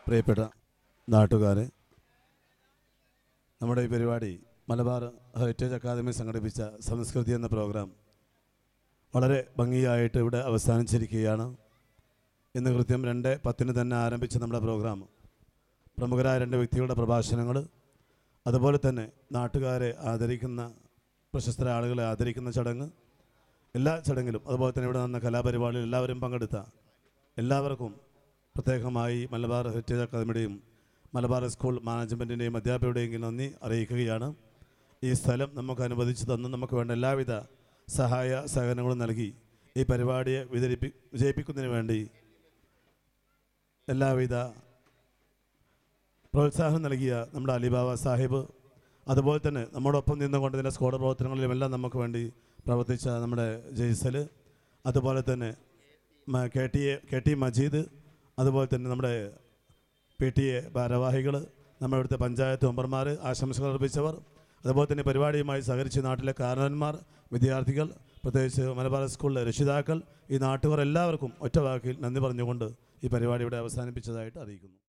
പ്രിയപ്പെട്ട നാട്ടുകാരെ നമ്മുടെ ഈ പരിപാടി മലബാർ ഹെറിറ്റേജ് അക്കാദമി സംഘടിപ്പിച്ച സംസ്കൃതി എന്ന പ്രോഗ്രാം വളരെ ഭംഗിയായിട്ട് ഇവിടെ അവസാനിച്ചിരിക്കുകയാണ് ഇന്ന് കൃത്യം രണ്ട് പത്തിന് തന്നെ ആരംഭിച്ച നമ്മുടെ പ്രോഗ്രാം പ്രമുഖരായ രണ്ട് വ്യക്തികളുടെ പ്രഭാഷണങ്ങൾ അതുപോലെ തന്നെ നാട്ടുകാരെ ആദരിക്കുന്ന പ്രശസ്തരായ ആളുകളെ ആദരിക്കുന്ന ചടങ്ങ് എല്ലാ ചടങ്ങിലും അതുപോലെ തന്നെ ഇവിടെ നടന്ന കലാപരിപാടിയിൽ എല്ലാവരും പങ്കെടുത്ത എല്ലാവർക്കും പ്രത്യേകമായി മലബാർ ഹെറിറ്റേജ് അക്കാദമിയുടെയും മലബാർ സ്കൂൾ മാനേജ്മെൻറ്റിൻ്റെയും അധ്യാപകരുടെയും നന്ദി അറിയിക്കുകയാണ് ഈ സ്ഥലം നമുക്ക് അനുവദിച്ചു തന്ന് നമുക്ക് വേണ്ട എല്ലാവിധ സഹായ സഹകരണങ്ങളും നൽകി ഈ പരിപാടിയെ വിതരിപ്പി വിജയിപ്പിക്കുന്നതിന് വേണ്ടി എല്ലാവിധ പ്രോത്സാഹനം നൽകിയ നമ്മുടെ അലിബാബ സാഹിബ് അതുപോലെ തന്നെ നമ്മോടൊപ്പം നിന്നുകൊണ്ട് ഇതിൻ്റെ സ്കോഡ് പ്രവർത്തനങ്ങളിലും എല്ലാം നമുക്ക് വേണ്ടി പ്രവർത്തിച്ച നമ്മുടെ ജയ്സൽ അതുപോലെ തന്നെ മ- K T A K T Majeed അതുപോലെ തന്നെ നമ്മുടെ പി ടി എ ഭാരവാഹികൾ നമ്മുടെ ഇവിടുത്തെ പഞ്ചായത്ത് മെമ്പർമാർ ആശംസകൾ അർപ്പിച്ചവർ അതുപോലെ തന്നെ പരിപാടിയുമായി സഹകരിച്ച നാട്ടിലെ കാരണവന്മാർ വിദ്യാർത്ഥികൾ പ്രത്യേകിച്ച് മലബാർ സ്കൂളിലെ രക്ഷിതാക്കൾ ഈ നാട്ടുകാർ എല്ലാവർക്കും ഒറ്റ വാക്കിൽ നന്ദി പറഞ്ഞുകൊണ്ട് ഈ പരിപാടി ഇവിടെ അവസാനിപ്പിച്ചതായിട്ട് അറിയിക്കുന്നു